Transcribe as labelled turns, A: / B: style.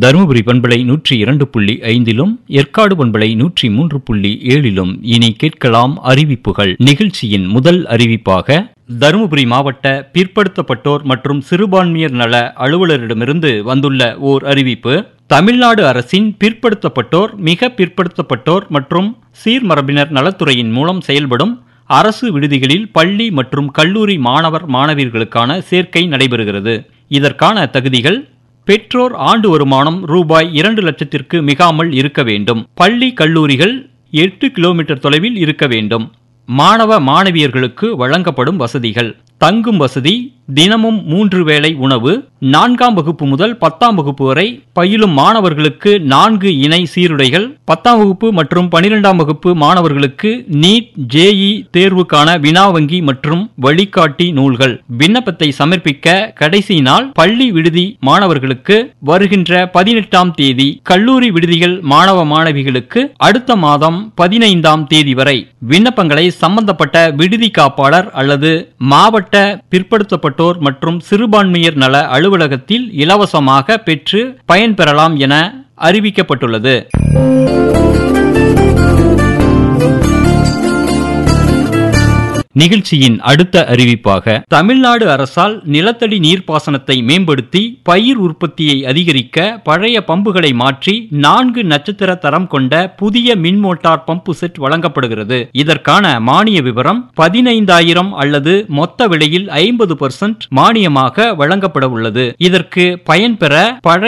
A: தருமபுரி பண்பலை நூற்றி இரண்டு புள்ளி ஐந்திலும் ஏற்காடு பண்பலை நூற்றி மூன்று புள்ளி ஏழிலும் இனி கேட்கலாம் அறிவிப்புகள் நிகழ்ச்சியின் முதல் அறிவிப்பாக தருமபுரி மாவட்ட பிற்படுத்தப்பட்டோர் மற்றும் சிறுபான்மையர் நல அலுவலரிடமிருந்து வந்துள்ள ஓர் அறிவிப்பு தமிழ்நாடு அரசின் பிற்படுத்தப்பட்டோர் மிக பிற்படுத்தப்பட்டோர் மற்றும் சீர்மரபினர் நலத்துறையின் மூலம் செயல்படும் அரசு விடுதிகளில் பள்ளி மற்றும் கல்லூரி மாணவர் மாணவியர்களுக்கான சேர்க்கை நடைபெறுகிறது இதற்கான தகுதிகள் பெற்றோர் ஆண்டு வருமானம் ரூபாய் இரண்டு லட்சத்திற்கு மிகாமல் இருக்க வேண்டும் பள்ளி கல்லூரிகள் எட்டு கிலோமீட்டர் தொலைவில் இருக்க வேண்டும் மாணவ மாணவியர்களுக்கு வழங்கப்படும் வசதிகள் தங்கும் வசதி தினமும் மூன்று வேளை உணவு நான்காம் வகுப்பு முதல் பத்தாம் வகுப்பு வரை பயிலும் மாணவர்களுக்கு நான்கு இணை சீருடைகள் பத்தாம் வகுப்பு மற்றும் பனிரெண்டாம் வகுப்பு மாணவர்களுக்கு நீட் ஜேஇ தேர்வுக்கான வினா வங்கி மற்றும் வழிகாட்டி நூல்கள் விண்ணப்பத்தை சமர்ப்பிக்க கடைசி நாள் பள்ளி விடுதி மாணவர்களுக்கு வருகின்ற பதினெட்டாம் தேதி கல்லூரி விடுதிகள் மாணவ மாணவிகளுக்கு அடுத்த மாதம் பதினைந்தாம் தேதி வரை விண்ணப்பங்களை சம்பந்தப்பட்ட விடுதி காப்பாளர் அல்லது மாவட்ட பிற்படுத்தப்பட்டோர் மற்றும் சிறுபான்மையர் நல அலுவலகத்தில் இலவசமாக பெற்று பயன்பெறலாம் என அறிவிக்கப்பட்டுள்ளது நிகழ்ச்சியின் அடுத்த அறிவிப்பாக தமிழ்நாடு அரசால் நிலத்தடி நீர்ப்பாசனத்தை மேம்படுத்தி பயிர் உற்பத்தியை அதிகரிக்க பழைய பம்புகளை மாற்றி நான்கு நட்சத்திர தரம் கொண்ட புதிய மின் மோட்டார் பம்பு செட் வழங்கப்படுகிறது இதற்கான மானிய விவரம் பதினைந்தாயிரம் அல்லது மொத்த விலையில் ஐம்பது மானியமாக வழங்கப்பட உள்ளது இதற்கு பயன்பெற பழைய